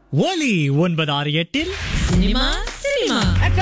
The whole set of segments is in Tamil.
ஒலி ஒன்பது ஆறு எட்டில் சினிமா சினிமா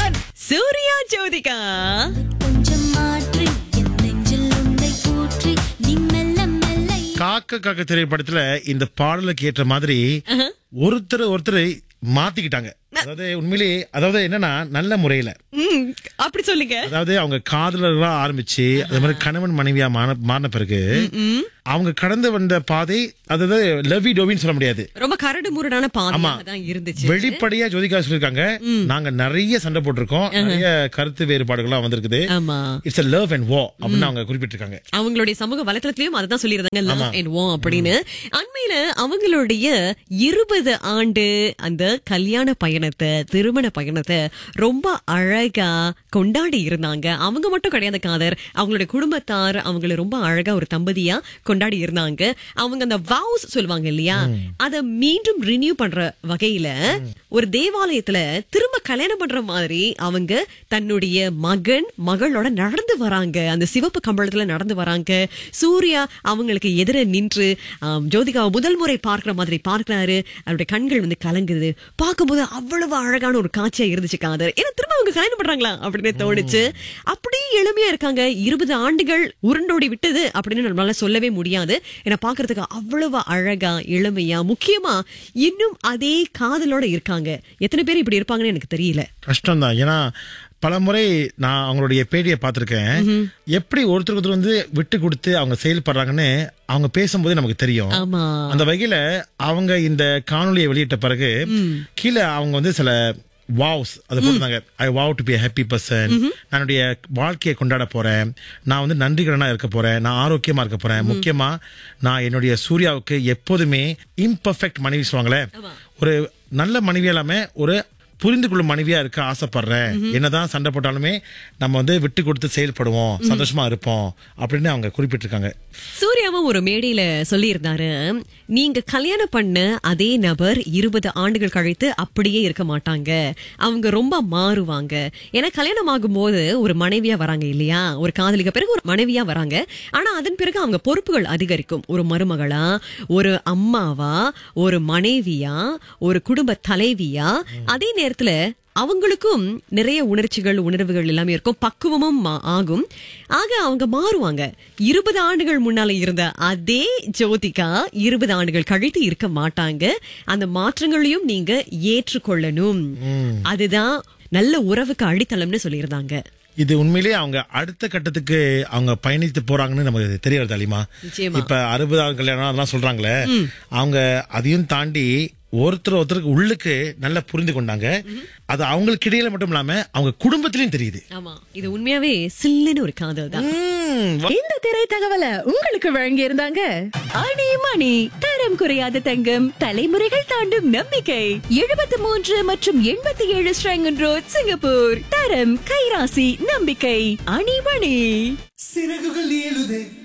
சூர்யா ஜோதிகா கொஞ்சம் மாற்றி என் நெஞ்சில் உன்னை ஊற்றி நீ மெல்ல மெல்ல காக்க காக்க திரைப்படத்துல இந்த பாடலுக்கு ஏற்ற மாதிரி ஒருத்தர் ஒருத்தர் மாத்திக்கிட்டாங்க அதாவது உண்மையிலேயே அதாவது என்னன்னா நல்ல முறையில ம், அப்படி சொல்லுங்க அதாவது அவங்க காதலர்களா ஆரம்பிச்சு அதே மாதிரி கணவன் மனைவியா மாற- மாறின பிறகு அவங்க கடந்து வந்த பாதை அதாவது லவி டோவின்னு சொல்ல முடியாது ரொம்ப கரடு முரடான ஆமா பாதையாக தான் இருந்துச்சு வெளிப்படையா ஜோதிகா சொல்லிருக்காங்க நாங்க நிறைய சண்டை போட்டிருக்கோம் நிறைய கருத்து வேறுபாடுகள்லாம் வந்திருக்குது ஆமா இட்ஸ் லவ் அண்ட் வோ அப்படின்னு அவங்க குறிப்பிட்டிருக்காங்க அவங்களுடைய சமூக வலைத்தளத்திலயும் அதான் சொல்லியிருந்தாங்க லவ் அண்ட் வோ அப்படின்னு அண்மையில அவங்களுடைய இருபது ஆண்டு அந்த கல்யாண பயணத்தை திருமண பயணத்தை ரொம்ப அழகா கொண்டாடி இருந்தாங்க அவங்க மட்டும் கிடையாது காதர் அவங்களுடைய குடும்பத்தார் அவங்கள ரொம்ப அழகா ஒரு தம்பதியா கொண்டாடி இருந்தாங்க அவங்க அந்த வாவ்ஸ் சொல்லுவாங்க இல்லையா அத மீண்டும் ரினியூ பண்ற வகையில ஒரு தேவாலயத்துல திரும்ப கல்யாணம் பண்ற மாதிரி அவங்க தன்னுடைய மகன் மகளோட நடந்து வராங்க அந்த சிவப்பு கம்பளத்துல நடந்து வராங்க சூர்யா அவங்களுக்கு எதிர நின்று ஆம், ஜோதிகாவை முதல் முறை பார்க்கிற மாதிரி பார்க்கிறாரு அவருடைய கண்கள் வந்து கலங்குது பார்க்கும்போது அவ்வளவு அழகான ஒரு காட்சியா இருந்துச்சு காதர் ஏன்னா திரும்ப அவங்க கல்யாணம் பண்றாங்களா அப்படின்னு தோணுச்சு அப்படியே எளிமையா இருக்காங்க இருபது ஆண்டுகள் உருண்டோடி விட்டது அப்படின்னு நம்மளால சொல்லவே முடியாது ஏன்னா பாக்குறதுக்கு அவ்வளவு அழகா எளிமையா முக்கியமா இன்னும் அதே காதலோட இருக்காங்க எத்தனை பேர் இப்படி இருப்பாங்கன்னு எனக்கு தெரியல கஷ்டம் தான் ஏன்னா பல முறை நான் அவங்களுடைய பேட்டியை பார்த்திருக்கேன் எப்படி ஒருத்தருக்கு ஒருத்தர் வந்து விட்டு கொடுத்து அவங்க செயல்படுறாங்கன்னு அவங்க பேசும்போது நமக்கு தெரியும் ஆமா அந்த வகையில அவங்க இந்த காணொளியை வெளியிட்ட பிறகு கீழே அவங்க வந்து சில வாவ்ஸ் அது போட்டிருந்தாங்க I vow to be happy person என்னுடைய வாழ்க்கையை கொண்டாட போறேன் நான் வந்து நன்றிகரனா இருக்க போறேன் நான் ஆரோக்கியமா இருக்க போறேன் முக்கியமா நான் என்னுடைய சூர்யாவுக்கு எப்போதுமே இம்பர்ஃபெக்ட் மனைவி சொல்லுவாங்களே ஒரு நல்ல மனைவி இல்லாம ஒரு புரிந்து கொள்ளும் மனைவியா இருக்க ஆசைப்படுறேன் என்னதான் சண்டை போட்டாலுமே நம்ம வந்து விட்டு கொடுத்து செயல்படுவோம் சந்தோஷமா இருப்போம் அப்படின்னு அவங்க குறிப்பிட்டிருக்காங்க சூர்யாவும் ஒரு மேடையில சொல்லியிருந்தாரு நீங்க கல்யாணம் பண்ண அதே நபர் இருபது ஆண்டுகள் கழித்து அப்படியே இருக்க மாட்டாங்க அவங்க ரொம்ப மாறுவாங்க ஏன்னா கல்யாணம் ஆகும்போது ஒரு மனைவியா வராங்க இல்லையா ஒரு காதலிக்க பிறகு ஒரு மனைவியா வராங்க ஆனா அதன் பிறகு அவங்க பொறுப்புகள் அதிகரிக்கும் ஒரு மருமகளா ஒரு அம்மாவா ஒரு மனைவியா ஒரு குடும்ப தலைவியா அதே நேரத்துல அவங்களுக்கும் நிறைய உணர்ச்சிகள் உணர்வுகள் எல்லாமே இருக்கும் பக்குவமும் மா- ஆகும் ஆக அவங்க மாறுவாங்க இருபது ஆண்டுகள் முன்னால இருந்த அதே ஜோதிகா இருபது ஆண்டுகள் கழித்து இருக்க மாட்டாங்க அந்த மாற்றங்களையும் நீங்க ஏற்றுக்கொள்ளணும் அதுதான் நல்ல உறவுக்கு அடித்தளம்னு சொல்லியிருந்தாங்க இது உண்மையிலேயே அவங்க அடுத்த கட்டத்துக்கு அவங்க பயணித்து போறாங்கன்னு நமக்கு தெரிய வருது அலிமா நிச்சயமா. இப்ப அறுபதாவது கல்யாணம் அதெல்லாம் சொல்றாங்களே அவங்க அதையும் தாண்டி ஒருத்தர் ஒருத்தருக்கு உள்ளுக்கு நல்லா புரிந்து கொண்டாங்க அது அவங்களுக்கு இடையில மட்டும் இல்லாம அவங்க குடும்பத்திலயும் தெரியுது ஆமா இது உண்மையாவே சில்லுன்னு ஒரு காதல் தான் ம், வ- இந்த திரை தகவலை உங்களுக்கு வழங்கி இருந்தாங்க அணி மணி தரம் குறையாத தங்கம் தலைமுறைகள் தாண்டும் நம்பிக்கை எழுபத்தி மூன்று மற்றும் எண்பத்தி ஏழு ஸ்ரங்கன் ரோட் சிங்கப்பூர் தரம் கைராசி நம்பிக்கை அணிமணி சிறகுகள் ஏழுதே